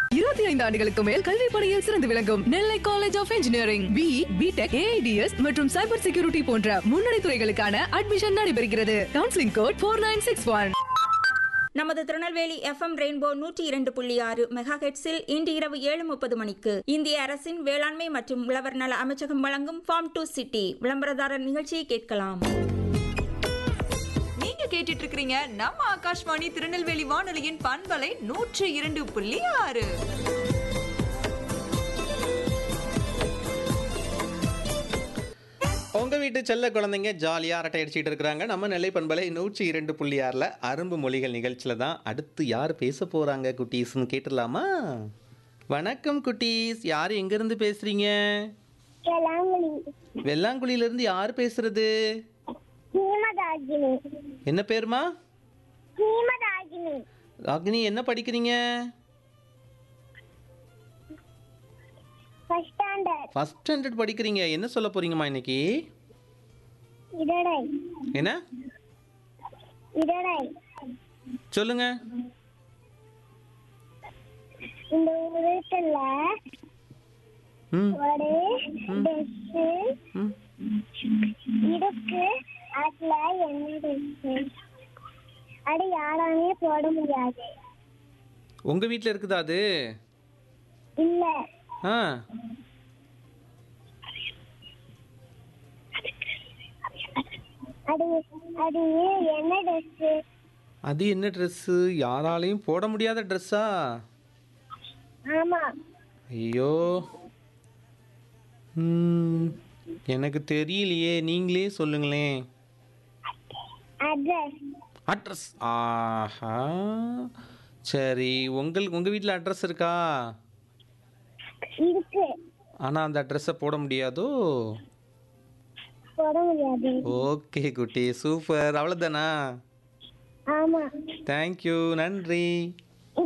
இருபத்தி ஐந்து ஆண்டுகளுக்கு மேல் கல்வி பணியில் சிறந்து விளங்கும் Nellai college of engineering B BTech AIDS மற்றும் சைபர் செக்யூரிட்டி போன்ற முன்னணி துறைகளுக்கான அட்மிஷன் நடைபெறுகிறது counselling code four nine six one நமது திருநெல்வேலி எஃப்எம் ரெயின்போ நூற்றி இரண்டு புள்ளி ஆறு மெகா ஹெட்ஸில் இன்று இரவு ஏழு முப்பது மணிக்கு இந்திய அரசின் வேளாண்மை மற்றும் உழவர் நல அமைச்சகம் வழங்கும் ஃபார்ம் டு சிட்டி விளம்பரதாரர் நிகழ்ச்சியை கேட்கலாம் நீங்க கேட்டுட்டு இருக்கிறீங்க நம்ம ஆகாஷ்வாணி திருநெல்வேலி வானொலியின் பண்பலை நூற்று இரண்டு புள்ளி ஆறு உங்க வீட்டு செல்ல குழந்தைங்க ஜாலியா அரட்டை அடிச்சிட்டு இருக்கிறாங்க நம்ம நெல்லை பண்பலை நூற்றி இரண்டு புள்ளி ஆறுல அரும்பு மொழிகள் நிகழ்ச்சியில தான் அடுத்து யார் பேச போறாங்க குட்டீஸ்னு கேட்டுடலாமா வணக்கம் குட்டீஸ் யார் எங்க இருந்து பேசுறீங்க வேளாங்கண்ணி வெள்ளாங்குழியில இருந்து யார் பேசுறது ஹீமதாகினி என்ன பேருமா ஹீமதாகினி அக்னி என்ன படிக்கிறீங்க ஃபர்ஸ்ட் ஸ்டாண்டர்ட் ஃபர்ஸ்ட் ஸ்டாண்டர்ட் படிக்கிறீங்க என்ன சொல்ல போறீங்கம்மா இன்னைக்கு இடடை என்ன இடடை சொல்லுங்க இந்த வீட்டுல ம் ஒரு ட்ரெஸ் ம் இருக்கு அதுல என்ன ட்ரெஸ் அது யாராலையும் போட முடியாது உங்க வீட்டில் இருக்குதா அது இல்ல ஆ அது அது என்ன ட்ரெஸ் அது என்ன ட்ரெஸ்ஸு யாராலையும் போட முடியாத ட்ரெஸ்ஸா ஆமா ஐயோ ம், எனக்கு தெரியலையே நீங்களே சொல்லுங்களேன் அட்ரஸ் அட்ரஸ் ஆஹா சரி உங்கள் உங்கள் வீட்டில் அட்ரஸ் இருக்கா இருக்கு ஆனால் அந்த அட்ரஸை போட முடியாதோ போட முடியாது ஓகே குட்டி சூப்பர் அவ்வளோதானா ஆமா தேங்க்யூ நன்றி